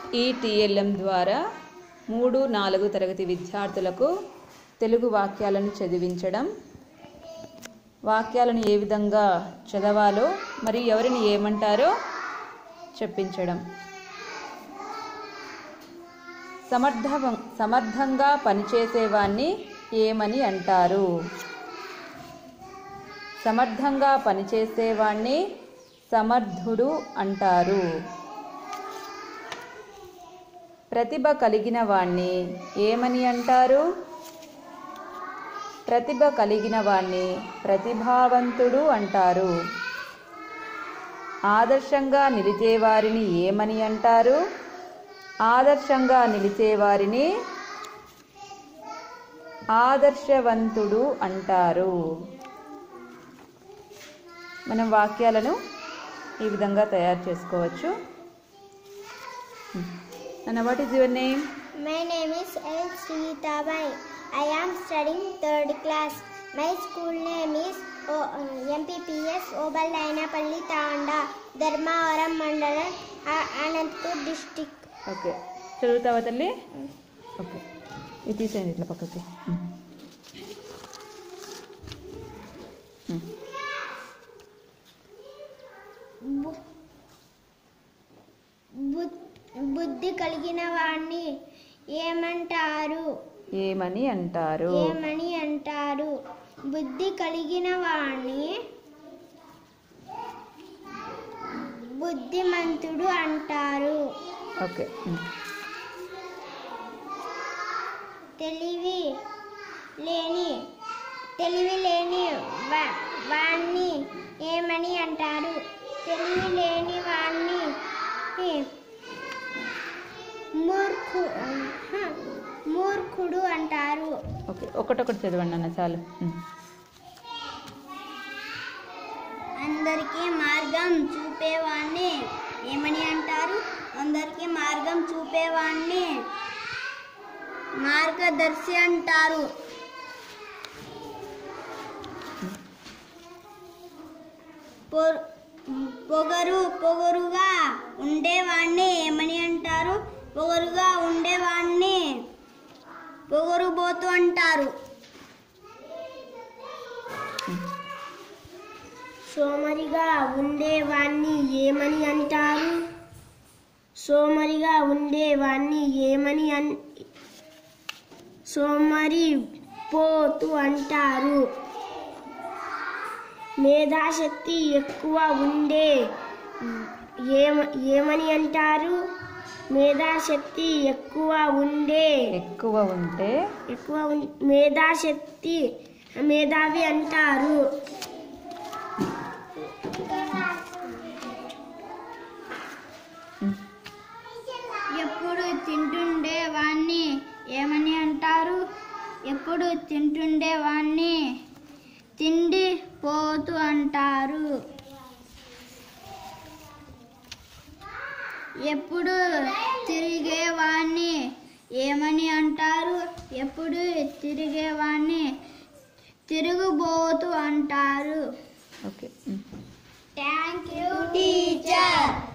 ఈ టీఎల్ఎం ద్వారా మూడు నాలుగు తరగతి విద్యార్థులకు తెలుగు వాక్యాలను చదివించడం వాక్యాలను ఏ విధంగా చదవాలో మరి ఎవరిని ఏమంటారో చెప్పించడం సమర్థ సమర్థంగా పనిచేసేవాణ్ణి ఏమని అంటారు సమర్థంగా పనిచేసేవాణ్ణి సమర్థుడు అంటారు ప్రతిభ కలిగిన వాణ్ణి ఏమని అంటారు ప్రతిభ కలిగిన వాణ్ణి ప్రతిభావంతుడు అంటారు ఆదర్శంగా నిలిచేవారిని ఏమని అంటారు ఆదర్శంగా నిలిచేవారిని ఆదర్శవంతుడు అంటారు మనం వాక్యాలను ఈ విధంగా తయారు చేసుకోవచ్చు అన్న what is your name My name is L. Sritabai. I am studying third class. My school name is o- uh, MPPS Obal Lainapalli Tanda, Dharmavaram Mandala, A- Anantpur district. Okay చదువుతావా తల్లి ఓకే ఇది తీసేయండి ఇట్లా పక్కకి ఉమ్. ఉమ్. బు- బుద్- బుద్ధి కలిగిన వాణ్ణి ఏమంటారు ఏమని అంటారు ఏమని అంటారు బుద్ధి కలిగిన వాణ్ణి బుద్ధిమంతుడు అంటారు ఓకే ఉమ్. తెలివి లేని తెలివి లేని వా- వాణ్ణి ఏమని అంటారు తెలివి లేని వాణ్ణి మూర్ఖు హ, మూర్ఖుడు అంటారు ఓకే ఒకటొకటి చదవండి అన్న చాలు ఉమ్. అందరికీ మార్గం చూపేవాణ్ణి ఏమని అంటారు అందరికీ మార్గం చూపేవాణ్ణి మార్గదర్శి అంటారు పొ- పొగరు పొగరుగా ఉండేవాణ్ణి ఏమని అంటారు పొగరుగా ఉండేవాణ్ణి పొగరుబోతు అంటారు సోమరిగా ఉండేవాణ్ణి ఏమని అంటారు సోమరిగా ఉండేవాణ్ణి ఏమని అన్ సోమరి పోతు అంటారు మేధాశక్తి ఎక్కువ ఉండే ఏమ ఏమని అంటారు మేధాశక్తి ఎక్కువ ఉండే ఎక్కువ ఉంటే ఎక్కువ ఉన్- మేధాశక్తి మేధావి అంటారు ఉమ్. ఎప్పుడు తింటుండే వాణ్ణి ఏమని అంటారు ఎప్పుడు తింటుండే వాణ్ణి తిండి పోతు అంటారు ఎప్పుడు తిరిగేవాణ్ణి ఏమని అంటారు ఎప్పుడు తిరిగేవాణ్ణి తిరుగుబోతు అంటారు okay um. Thank you teacher